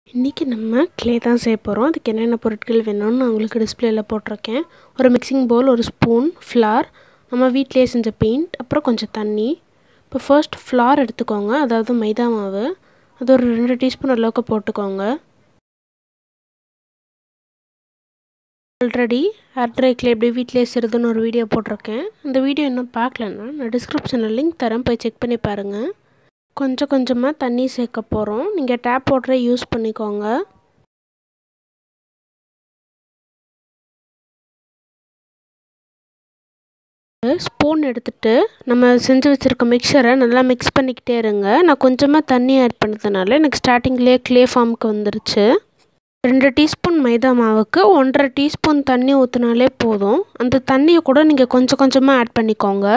இன்றைக்கி நம்ம க்ளே தான் செய்ய போகிறோம் அதுக்கு என்னென்ன பொருட்கள் வேணும்னு நான் உங்களுக்கு டிஸ்பிளேயில் போட்டிருக்கேன் ஒரு மிக்சிங் பவுல் ஒரு ஸ்பூன் ஃப்ளார் நம்ம வீட்டிலேயே செஞ்ச பெயிண்ட் அப்புறம் கொஞ்சம் தண்ணி இப்போ ஃபர்ஸ்ட் ஃப்ளார் எடுத்துக்கோங்க அதாவது மைதா மாவு அது ஒரு ரெண்டு டீஸ்பூன் அளவுக்கு போட்டுக்கோங்க ஆல்ரெடி ஏர் ட்ரை க்ளே எப்படி வீட்டிலே செய்கிறதுன்னு ஒரு வீடியோ போட்டிருக்கேன் அந்த வீடியோ இன்னும் பார்க்கலன்னா நான் டிஸ்கிரிப்ஷனில் லிங்க் தரேன் போய் செக் பண்ணி பாருங்கள் கொஞ்சம் கொஞ்சமாக தண்ணி சேர்க்க போகிறோம் நீங்கள் டேப் வாட்டரை யூஸ் பண்ணிக்கோங்க ஸ்பூன் எடுத்துகிட்டு நம்ம செஞ்சு வச்சுருக்க மிக்சரை நல்லா மிக்ஸ் பண்ணிக்கிட்டே இருங்க நான் கொஞ்சமாக தண்ணி ஆட் பண்ணதுனால எனக்கு ஸ்டார்டிங்லேயே க்ளே ஃபார்முக்கு வந்துருச்சு ரெண்டு டீஸ்பூன் மைதா மாவுக்கு ஒன்றரை டீஸ்பூன் தண்ணி ஊற்றினாலே போதும் அந்த தண்ணியை கூட நீங்கள் கொஞ்சம் கொஞ்சமாக ஆட் பண்ணிக்கோங்க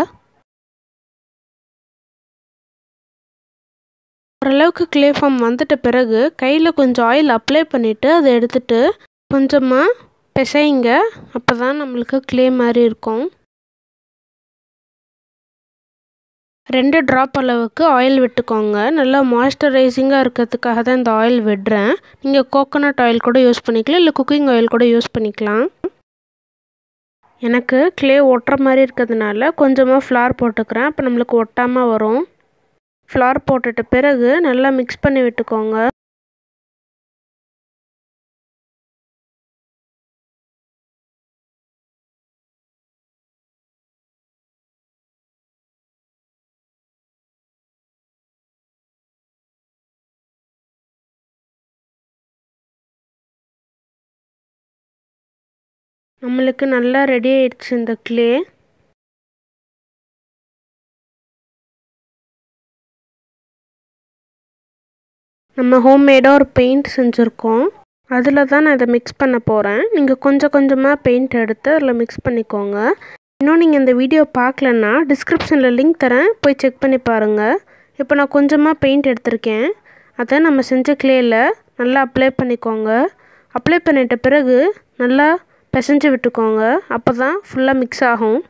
ஓரளவுக்கு க்ளே ஃபார்ம் வந்துட்ட பிறகு கையில் கொஞ்சம் ஆயில் அப்ளை பண்ணிவிட்டு அதை எடுத்துகிட்டு கொஞ்சமாக பிசைங்க அப்போ தான் நம்மளுக்கு க்ளே மாதிரி இருக்கும் ரெண்டு ட்ராப் அளவுக்கு ஆயில் விட்டுக்கோங்க நல்லா மாய்ஸ்சரைசிங்காக இருக்கிறதுக்காக தான் இந்த ஆயில் விடுறேன் நீங்கள் கோகோனட் ஆயில் கூட யூஸ் பண்ணிக்கலாம் இல்லை குக்கிங் ஆயில் கூட யூஸ் பண்ணிக்கலாம் எனக்கு க்ளே ஒட்டுற மாதிரி இருக்கிறதுனால கொஞ்சமாக ஃப்ளார் போட்டுக்கிறேன் அப்போ நம்மளுக்கு ஒட்டாமல் வரும் ஃப்ளார் போட்டுட்ட பிறகு நல்லா மிக்ஸ் பண்ணி விட்டுக்கோங்க நம்மளுக்கு நல்லா ரெடி ஆயிடுச்சு இந்த க்ளே நம்ம ஹோம்மேடாக ஒரு பெயிண்ட் செஞ்சுருக்கோம் அதில் தான் நான் இதை மிக்ஸ் பண்ண போகிறேன் நீங்கள் கொஞ்சம் கொஞ்சமாக பெயிண்ட் எடுத்து அதில் மிக்ஸ் பண்ணிக்கோங்க இன்னும் நீங்கள் இந்த வீடியோ பார்க்கலன்னா டிஸ்கிரிப்ஷனில் லிங்க் தரேன் போய் செக் பண்ணி பாருங்கள் இப்போ நான் கொஞ்சமாக பெயிண்ட் எடுத்திருக்கேன் அதை நம்ம செஞ்ச க்ளேயில் நல்லா அப்ளை பண்ணிக்கோங்க அப்ளை பண்ணிட்ட பிறகு நல்லா பிசைஞ்சு விட்டுக்கோங்க அப்போ தான் ஃபுல்லாக மிக்ஸ் ஆகும்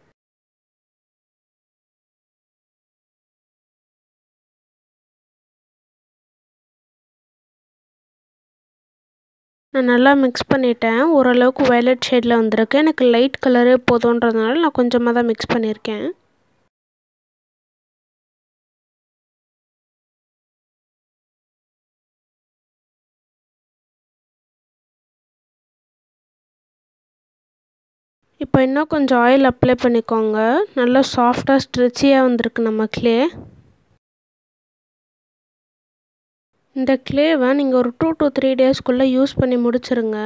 நான் நல்லா மிக்ஸ் பண்ணிட்டேன் ஓரளவுக்கு வயலட் ஷேடில் வந்திருக்கு எனக்கு லைட் கலரே போதுன்றதுனால நான் கொஞ்சமாக தான் மிக்ஸ் பண்ணியிருக்கேன் இப்போ இன்னும் கொஞ்சம் ஆயில் அப்ளை பண்ணிக்கோங்க நல்லா சாஃப்டாக ஸ்ட்ரெச்சியாக வந்திருக்கு நம்ம க்ளே இந்த க்ளேவை நீங்கள் ஒரு டூ டு த்ரீ டேஸ்க்குள்ளே யூஸ் பண்ணி முடிச்சிருங்க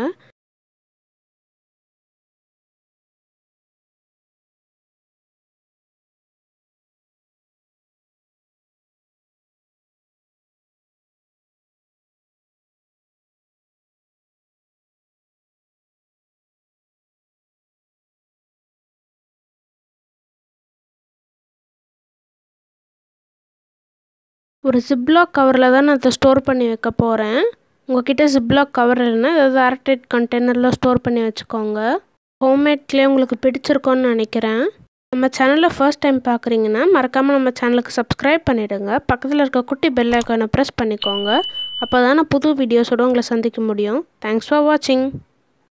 ஒரு ஜிப்லாக் கவரில் தான் நான் இதை ஸ்டோர் பண்ணி வைக்க போகிறேன் உங்கள்கிட்ட ஜிப்லாக் கவர் இல்லைன்னா ஏதாவது ஏர்டைட் கண்டெய்னரில் ஸ்டோர் பண்ணி வச்சுக்கோங்க ஹோம்மேட்லேயே உங்களுக்கு பிடிச்சிருக்கோன்னு நினைக்கிறேன் நம்ம சேனலில் ஃபர்ஸ்ட் டைம் பார்க்குறீங்கன்னா மறக்காமல் நம்ம சேனலுக்கு சப்ஸ்கிரைப் பண்ணிவிடுங்க பக்கத்தில் இருக்க குட்டி பெல் ஐக்கானை ப்ரெஸ் பண்ணிக்கோங்க அப்போ தான் நான் புது வீடியோஸோடு உங்களை சந்திக்க முடியும் தேங்க்ஸ் ஃபார் வாட்சிங்